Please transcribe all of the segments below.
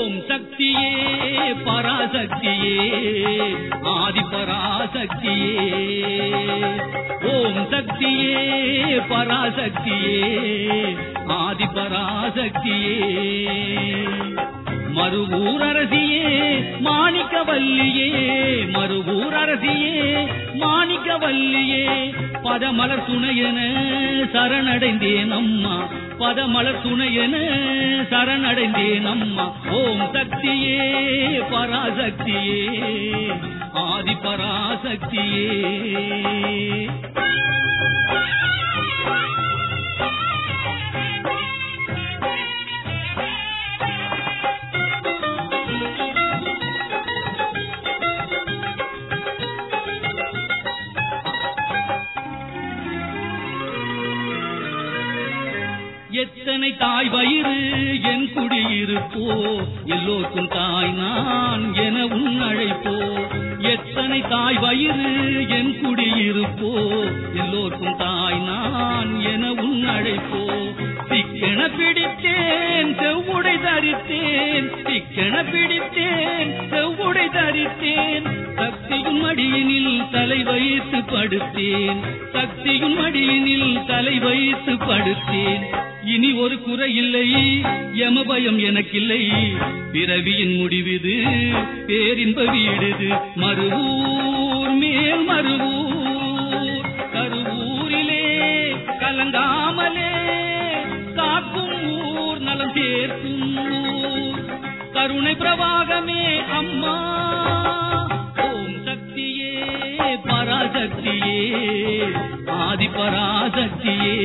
ஓம் சக்தியே பராசக்தியே ஆதி பராசக்தியே ஓம் சக்தியே பராசக்தியே ஆதி பராசக்தியே மறுவூர் அரசியே மாணிக்கவல்லியே மறுவூர் அரசியே மாணிக்கவல்லியே பதமலர் துணையென சரணடைந்தேன் அம்மா பதமலர் துணையென சரணடைந்தேன் அம்மா ஓம் சக்தியே பராசக்தியே ஆதி பராசக்தியே எத்தனை தாய் வயிறு என் குடியிருப்போ எல்லோருக்கும் தாய் நான் என உன் அழைப்போ எத்தனை தாய் வயிறு என் குடியிருப்போ எல்லோருக்கும் தாய் நான் என உன் அழைப்போ சிக்கென பிடித்தேன் செவ்வுடை தரித்தேன் சிக்கென பிடித்தேன் செவ்வுடை தரித்தேன் சக்தியின் மடியினில் தலை வைத்து படுத்தேன் சக்தியின் மடியினில் தலை வைத்து படுத்தேன் இனி ஒரு குறை இல்லை யமபயம் எனக்கில்லை பிறவியின் முடிவிது பேரின்ப வீடுது மறுவூர் மேல் மறுவூர் கருவூரிலே கலங்காமலே காக்கும் ஊர் நலம் சேர்க்கும் ஊர் கருணை பிரவாகமே அம்மா ஓம் சக்தியே பராசக்தியே ஆதி பராசக்தியே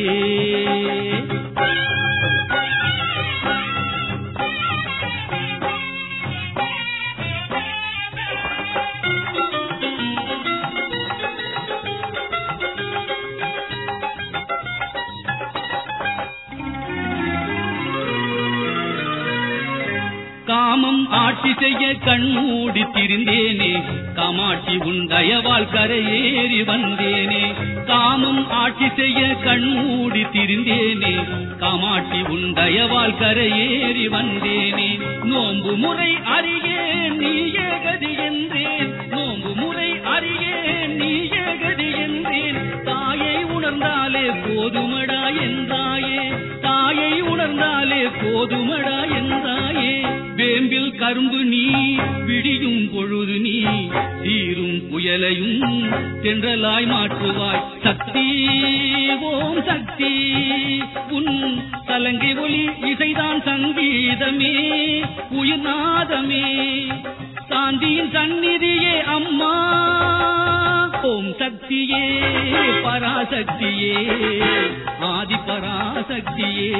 காமம் ஆட்சி செய்ய கண்மூடி திரிந்தேனே காமாட்சி உன் தயவால் கரையேறி வந்தேனே காமம் ஆட்சி செய்ய கண்மூடி திரிந்தேனே காமாட்சி உன் தயவால் கரையேறி வந்தேனே நோன்பு முறை அறியேன் நீ ஏகதி என்றேன் நோன்பு முறை அறியேன் நீ ஏகதி என்றேன் தாயை உணர்ந்தாலே போதுமடா என்றாயே தாயை உணர்ந்தாலே போதுமடா என்றாயே வேம்பில் கரும்பு நீ விடியும் பொழுது நீ தீரும் புயலையும் தென்றலாய் மாற்றுவாய் சக்தி ஓம் சக்தி உன் கலங்கை ஒளி இசைதான் சங்கீதமே உயிர்நாதமே சாந்தியின் சந்நிதியே அம்மா ஓம் சக்தியே பராசக்தியே ஆதி பராசக்தியே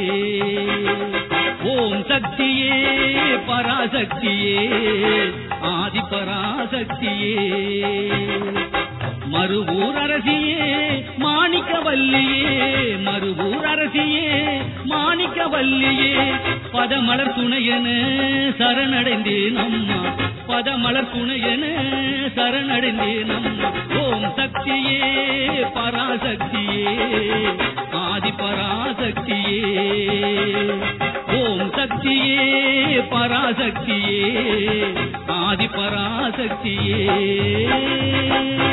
ஓம் சக்தியே பராசக்தியே ஆதி பராசக்தியே மறுவூர் அரசியே மாணிக்கவல்லியே மறுவூர் அரசியே மாணிக்கவல்லியே பதமலர் துணையென சரணடைந்தேன் அம்மா பதமலர் துணையென சரணடைந்தேன் அம்மா ஓம் சக்தியே பராசக்தியே ஆதி பராசக்தியே ஓம் சக்தியே பராசக்தியே ஆதி பராசக்தியே